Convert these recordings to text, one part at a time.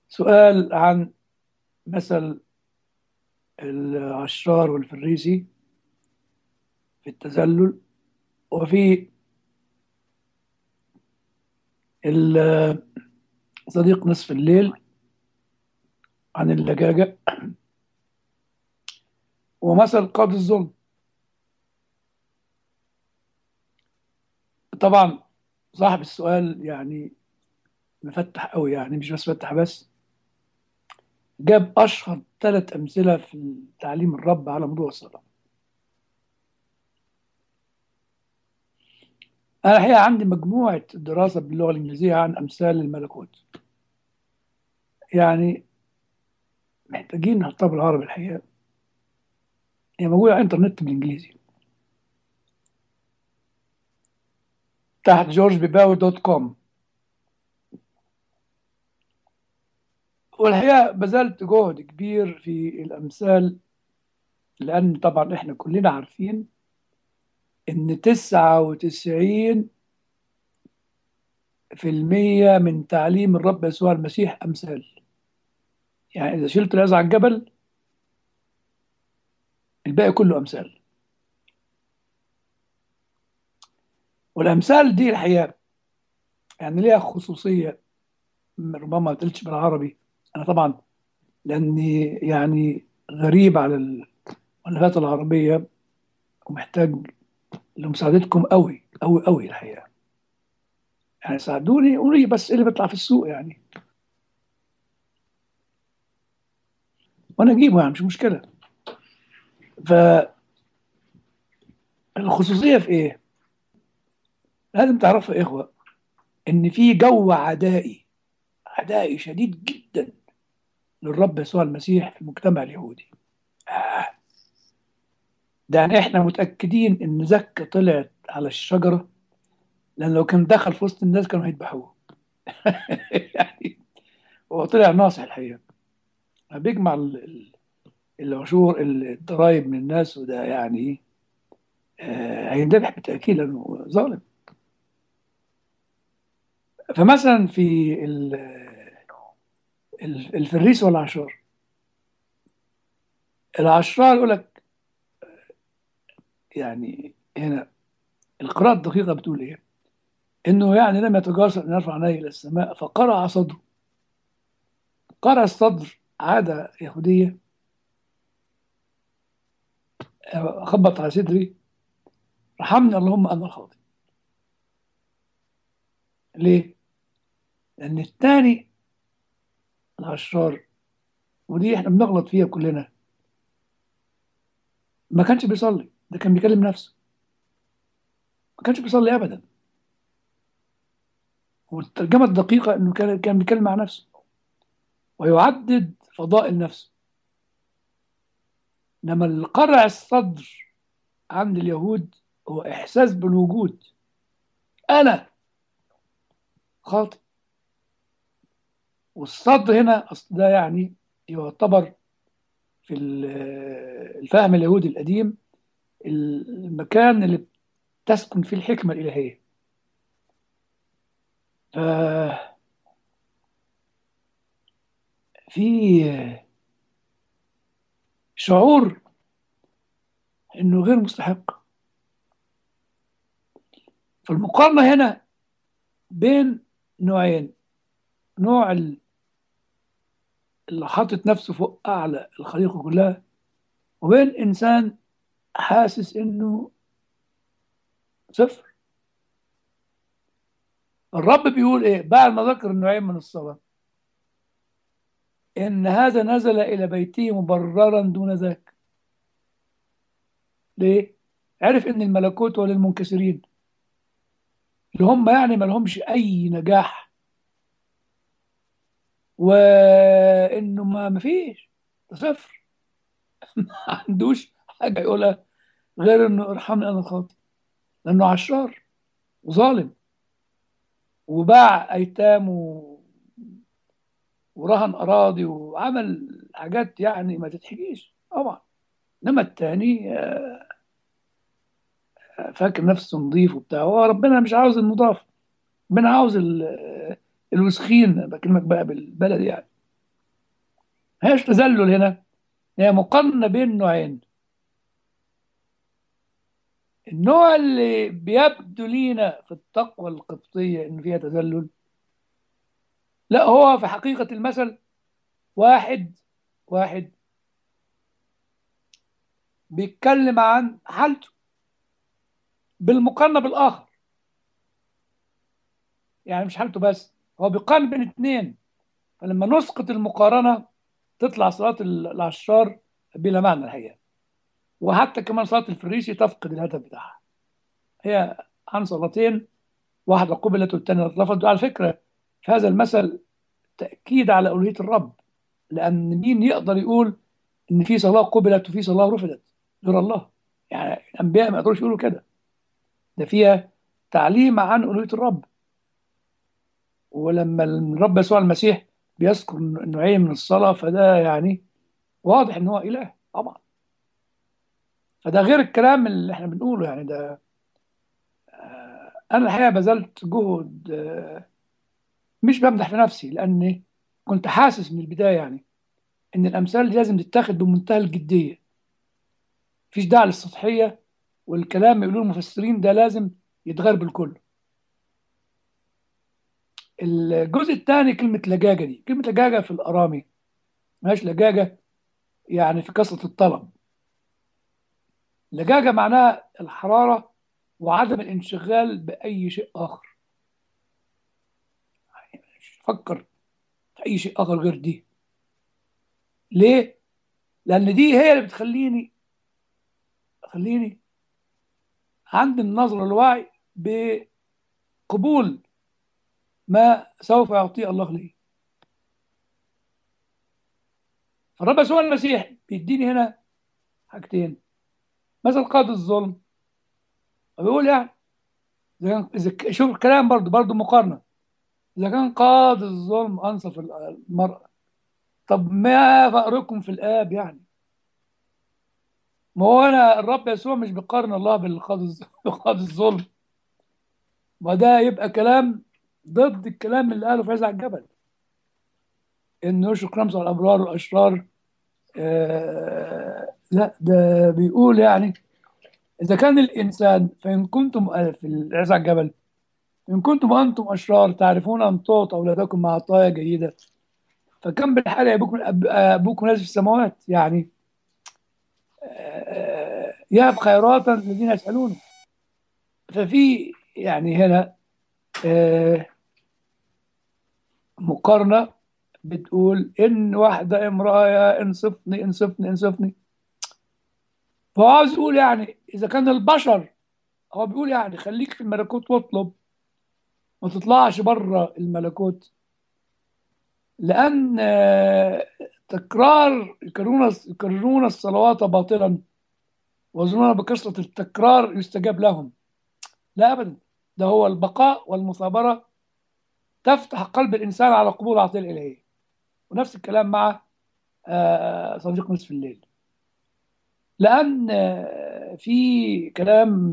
سؤال عن مثل العشار والفريسي في التذلل وفي ال- صديق نصف الليل عن اللجاجة ومثل قاضي الظلم طبعا صاحب السؤال يعني مفتح قوي يعني مش بس فتح بس جاب أشهر ثلاث أمثلة في تعليم الرب على موضوع الصلاة أنا الحقيقة عندي مجموعة دراسة باللغة الإنجليزية عن أمثال الملكوت يعني محتاجين نحطها بالعربي الحقيقة هي موجودة على الإنترنت بالإنجليزي تحت جورج بيباوي دوت كوم والحقيقة بذلت جهد كبير في الأمثال لأن طبعا إحنا كلنا عارفين إن تسعة وتسعين في المية من تعليم الرب يسوع المسيح أمثال يعني إذا شلت العظة على الجبل الباقي كله أمثال والأمثال دي الحقيقة يعني ليها خصوصية ربما ما قلتش بالعربي أنا طبعا لأني يعني غريب على المؤلفات العربية ومحتاج لمساعدتكم قوي قوي قوي الحقيقة يعني ساعدوني قولوا لي بس إيه اللي بيطلع في السوق يعني وأنا أجيبه يعني مش مشكلة فالخصوصية في إيه؟ لازم تعرفوا يا إخوة إن في جو عدائي عدائي شديد جدا للرب يسوع المسيح في المجتمع اليهودي آه. ده يعني احنا متأكدين ان زكا طلعت على الشجرة لان لو كان دخل في وسط الناس كانوا هيذبحوه يعني هو طلع ناصح الحقيقة بيجمع ال- ال- العشور الضرايب من الناس وده يعني آه، هيندبح بالتأكيد لأنه ظالم فمثلا في ال- ال- الفريس والعشار العشار يقول لك يعني هنا القراءة الدقيقة بتقول إيه؟ إنه يعني لم يتجاسر أن يرفع عينيه إلى السماء فقرع صدره قرع الصدر عادة يهودية خبط على صدري رحمني اللهم أنا الخاطئ ليه؟ لأن الثاني العشار ودي احنا بنغلط فيها كلنا ما كانش بيصلي ده كان بيكلم نفسه ما كانش بيصلي ابدا والترجمه الدقيقه انه كان كان بيتكلم مع نفسه ويعدد فضائل نفسه انما القرع الصدر عند اليهود هو احساس بالوجود انا خاطئ والصدر هنا اصل ده يعني يعتبر في ال- الفهم اليهودي القديم المكان اللي تسكن فيه الحكمه الالهيه ف في شعور انه غير مستحق فالمقارنه هنا بين نوعين نوع ال- اللي حاطط نفسه فوق اعلى الخليقه كلها وبين انسان حاسس انه صفر الرب بيقول ايه بعد ما ذكر النوعين من الصلاه ان هذا نزل الى بيته مبررا دون ذاك ليه عرف ان الملكوت هو للمنكسرين اللي هم يعني ما لهمش اي نجاح وانه ما ما فيش ده صفر ما عندوش حاجه يقولها غير انه ارحمني انا الخاطئ لانه عشار وظالم وباع ايتام و... ورهن اراضي وعمل حاجات يعني ما تتحكيش طبعا انما التاني آه، فاكر نفسه نظيف وبتاع هو ربنا مش عاوز النظافه ربنا عاوز ال- الوسخين بكلمك بقى بالبلد يعني ما هيش تذلل هنا هي مقارنة بين نوعين النوع اللي بيبدو لينا في التقوى القبطية إن فيها تذلل لا هو في حقيقة المثل واحد واحد بيتكلم عن حالته بالمقارنة بالآخر يعني مش حالته بس هو بيقارن بين اثنين فلما نسقط المقارنة تطلع صلاة العشار بلا معنى الحقيقة وحتى كمان صلاة الفريسي تفقد الهدف بتاعها هي عن صلاتين واحدة قبلت والثانية اترفضت على فكرة في هذا المثل تأكيد على ألوهية الرب لأن مين يقدر يقول إن في صلاة قبلت وفي صلاة رفضت غير الله يعني الأنبياء ما يقدروش يقولوا كده ده فيها تعليم عن ألوهية الرب ولما الرب يسوع المسيح بيذكر نوعين من الصلاة فده يعني واضح إن هو إله طبعا فده غير الكلام اللي احنا بنقوله يعني ده آه، أنا الحقيقة بذلت جهد آه، مش بمدح في نفسي لأني كنت حاسس من البداية يعني إن الأمثال دي لازم تتاخد بمنتهى الجدية مفيش داعي للسطحية والكلام اللي يقولوه المفسرين ده لازم يتغير بالكل الجزء الثاني كلمة لجاجة دي كلمة لجاجة في الأرامي ماهيش لجاجة يعني في كثرة الطلب لجاجة معناها الحرارة وعدم الانشغال بأي شيء آخر يعني مش فكر في أي شيء آخر غير دي ليه؟ لأن دي هي اللي بتخليني خليني عندي النظرة الوعي بقبول ما سوف يعطيه الله لي فالرب يسوع المسيح بيديني هنا حاجتين مثل قاضي الظلم بيقول يعني إذا كان إذا شوف الكلام برضه برضه مقارنة إذا كان قاضي الظلم أنصف المرأة طب ما فقركم في الآب يعني ما هو أنا الرب يسوع مش بيقارن الله بالقاضي بقاضي الظلم وده يبقى كلام ضد الكلام اللي قاله في عز على الجبل انه يشرك رمز على الابرار والاشرار آه لا ده بيقول يعني اذا كان الانسان فان كنتم في عز على الجبل ان كنتم انتم اشرار تعرفون ان تعطوا اولادكم مع عطايا جيده فكم بالحال ابوكم ابوكم نازل في السماوات يعني آه يهب خيرات الذين يسالونه ففي يعني هنا آه مقارنة بتقول إن واحدة امرأة يا انصفني انصفني انصفني فهو عاوز يقول يعني إذا كان البشر هو بيقول يعني خليك في الملكوت واطلب ما تطلعش بره الملكوت لأن تكرار يكررون يكررون الصلوات باطلا ويظنون بكثرة التكرار يستجاب لهم لا أبدا ده هو البقاء والمثابرة تفتح قلب الإنسان على قبول العطية الإلهية ونفس الكلام مع صديق نصف الليل لأن في كلام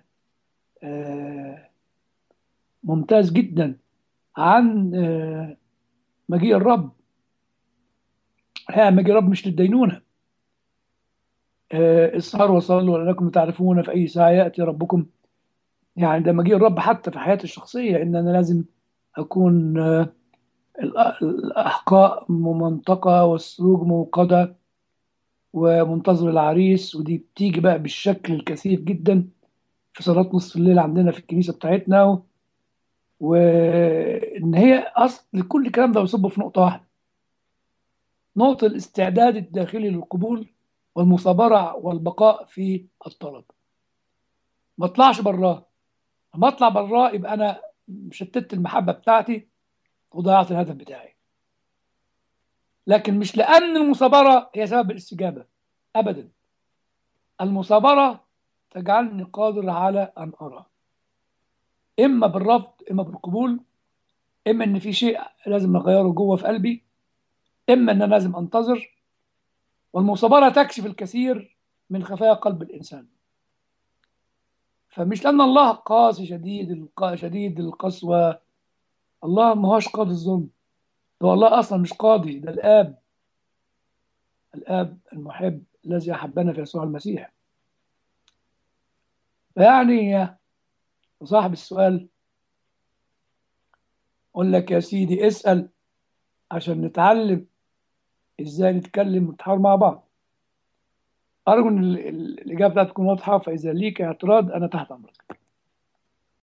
ممتاز جدا عن مجيء الرب مجيء الرب مش للدينونة اسهروا وصلوا لأنكم تعرفون في أي ساعة يأتي ربكم يعني ده مجيء الرب حتى في حياتي الشخصية إن أنا لازم أكون الأحقاء ممنطقة والسروج موقدة ومنتظر العريس ودي بتيجي بقى بالشكل الكثيف جدا في صلاة نصف الليل عندنا في الكنيسة بتاعتنا وإن هي أصل كل الكلام ده بيصب في نقطة واحدة نقطة الاستعداد الداخلي للقبول والمثابرة والبقاء في الطلب ما اطلعش براه لما اطلع براه يبقى انا شتت المحبه بتاعتي وضيعت الهدف بتاعي لكن مش لان المثابره هي سبب الاستجابه ابدا المثابره تجعلني قادر على ان ارى اما بالرفض اما بالقبول اما ان في شيء لازم اغيره جوه في قلبي اما ان انا لازم انتظر والمثابره تكشف الكثير من خفايا قلب الانسان فمش لأن الله قاسي شديد الق... شديد القسوة الله ما هوش قاضي الظلم هو الله أصلا مش قاضي ده الآب الآب المحب الذي أحبنا في يسوع المسيح فيعني صاحب السؤال أقول لك يا سيدي اسأل عشان نتعلم إزاي نتكلم ونتحاور مع بعض أرجو إن ال- ال- الإجابة بتاعتك تكون واضحة فإذا ليك اعتراض أنا تحت أمرك